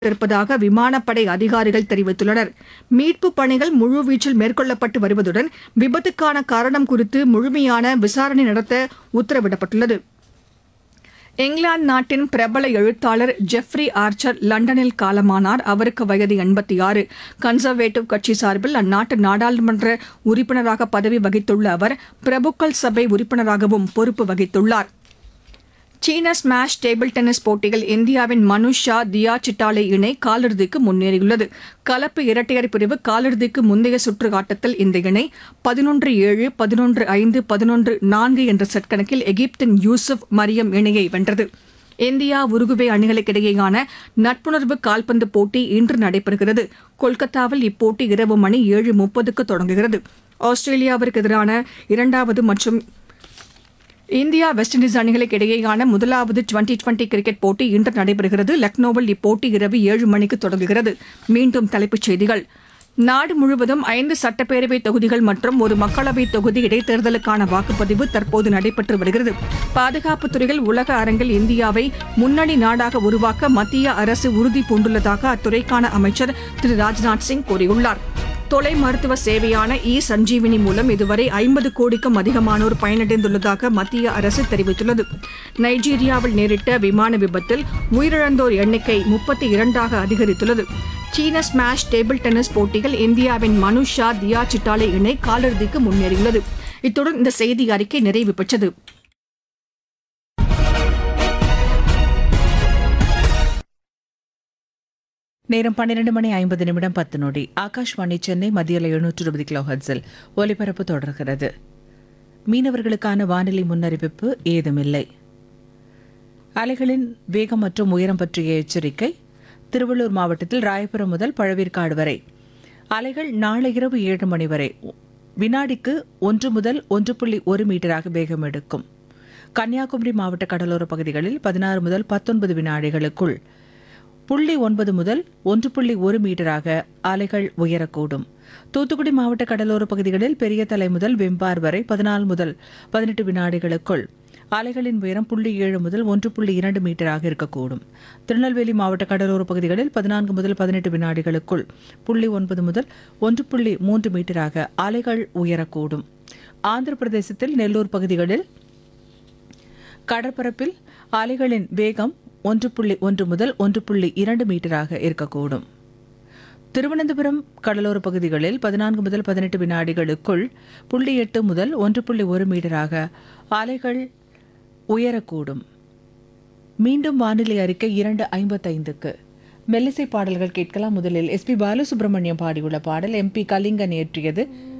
இருப்பதாக விமானப்படை அதிகாரிகள் தெரிவித்துள்ளனர் மீட்புப் பணிகள் முழுவீச்சில் மேற்கொள்ளப்பட்டு வருவதுடன் விபத்துக்கான காரணம் குறித்து முழுமையான விசாரணை நடத்த உத்தரவிடப்பட்டுள்ளது இங்கிலாந்து நாட்டின் பிரபல எழுத்தாளர் ஜெஃப்ரி ஆர்ச்சர் லண்டனில் காலமானார் அவருக்கு வயது எண்பத்தி ஆறு கன்சர்வேட்டிவ் கட்சி சார்பில் அந்நாட்டு நாடாளுமன்ற உறுப்பினராக பதவி வகித்துள்ள அவர் பிரபுக்கள் சபை உறுப்பினராகவும் பொறுப்பு வகித்துள்ளார் சீன ஸ்மாஷ் டேபிள் டென்னிஸ் போட்டியில் இந்தியாவின் மனுஷ் ஷா தியா சிட்டாலே இணை காலிறுதிக்கு முன்னேறியுள்ளது கலப்பு இரட்டையர் பிரிவு காலிறுதிக்கு முந்தைய சுற்று ஆட்டத்தில் இந்த இணை பதினொன்று ஏழு பதினொன்று ஐந்து பதினொன்று நான்கு என்ற செட் கணக்கில் எகிப்தின் யூசுப் மரியம் இணையை வென்றது இந்தியா உருகுவே அணிகளுக்கிடையேயான நட்புணர்வு கால்பந்து போட்டி இன்று நடைபெறுகிறது கொல்கத்தாவில் இப்போட்டி இரவு மணி ஏழு முப்பதுக்கு தொடங்குகிறது ஆஸ்திரேலியாவிற்கு எதிரான இரண்டாவது மற்றும் இந்தியா வெஸ்ட் இண்டீஸ் அணிகளுக்கு இடையேயான முதலாவது டுவெண்டி டுவெண்டி கிரிக்கெட் போட்டி இன்று நடைபெறுகிறது லக்னோவில் இப்போட்டி இரவு ஏழு மணிக்கு தொடங்குகிறது மீண்டும் தலைப்புச் செய்திகள் நாடு முழுவதும் ஐந்து சட்டப்பேரவை தொகுதிகள் மற்றும் ஒரு மக்களவைத் தொகுதி இடைத்தேர்தலுக்கான வாக்குப்பதிவு தற்போது நடைபெற்று வருகிறது பாதுகாப்புத் துறையில் உலக அரங்கில் இந்தியாவை முன்னணி நாடாக உருவாக்க மத்திய அரசு உறுதி பூண்டுள்ளதாக அத்துறைக்கான அமைச்சர் திரு ராஜ்நாத் சிங் கூறியுள்ளார் தொலை மருத்துவ சேவையான இ சஞ்சீவினி மூலம் இதுவரை ஐம்பது கோடிக்கும் அதிகமானோர் பயனடைந்துள்ளதாக மத்திய அரசு தெரிவித்துள்ளது நைஜீரியாவில் நேரிட்ட விமான விபத்தில் உயிரிழந்தோர் எண்ணிக்கை முப்பத்தி இரண்டாக அதிகரித்துள்ளது சீன ஸ்மாஷ் டேபிள் டென்னிஸ் போட்டியில் இந்தியாவின் மனுஷ் ஷா தியா சிட்டாலே இணை காலிறுதிக்கு முன்னேறியுள்ளது இத்துடன் இந்த செய்தி அறிக்கை நிறைவு பெற்றது நேரம் பன்னிரண்டு மணி ஐம்பது நிமிடம் பத்து நொடி ஆகாஷ்வாணி சென்னை மத்தியில் எழுநூற்று இருபது கிலோ ஹர்ட்ஸில் ஒலிபரப்பு தொடர்கிறது மீனவர்களுக்கான வானிலை முன்னறிவிப்பு ஏதுமில்லை அலைகளின் வேகம் மற்றும் உயரம் பற்றிய எச்சரிக்கை திருவள்ளூர் மாவட்டத்தில் ராயபுரம் முதல் பழவேற்காடு வரை அலைகள் நாளை இரவு ஏழு மணி வரை வினாடிக்கு ஒன்று முதல் ஒன்று புள்ளி ஒரு மீட்டராக வேகம் எடுக்கும் கன்னியாகுமரி மாவட்ட கடலோர பகுதிகளில் பதினாறு முதல் பத்தொன்பது வினாடிகளுக்குள் புள்ளி ஒன்பது முதல் ஒன்று புள்ளி ஒரு மீட்டராக அலைகள் உயரக்கூடும் தூத்துக்குடி மாவட்ட கடலோர பகுதிகளில் பெரிய தலை முதல் வெம்பார் வரை பதினாலு முதல் பதினெட்டு வினாடிகளுக்குள் அலைகளின் உயரம் புள்ளி ஏழு முதல் ஒன்று புள்ளி இரண்டு மீட்டராக இருக்கக்கூடும் திருநெல்வேலி மாவட்ட கடலோர பகுதிகளில் பதினான்கு முதல் பதினெட்டு வினாடிகளுக்குள் புள்ளி ஒன்பது முதல் ஒன்று புள்ளி மூன்று மீட்டராக அலைகள் உயரக்கூடும் ஆந்திர பிரதேசத்தில் நெல்லூர் பகுதிகளில் கடற்பரப்பில் அலைகளின் வேகம் ஒன்று புள்ளி ஒன்று முதல் ஒன்று புள்ளி இரண்டு மீட்டராக இருக்கக்கூடும் திருவனந்தபுரம் கடலோர பகுதிகளில் பதினான்கு முதல் பதினெட்டு வினாடிகளுக்குள் புள்ளி எட்டு முதல் ஒன்று புள்ளி ஒரு மீட்டராக அலைகள் உயரக்கூடும் மீண்டும் வானிலை அறிக்கை இரண்டு ஐம்பத்தைந்துக்கு மெல்லிசை பாடல்கள் கேட்கலாம் முதலில் எஸ்பி பாலசுப்ரமணியம் பாடியுள்ள பாடல் எம்பி கலிங்கன் இயற்றியது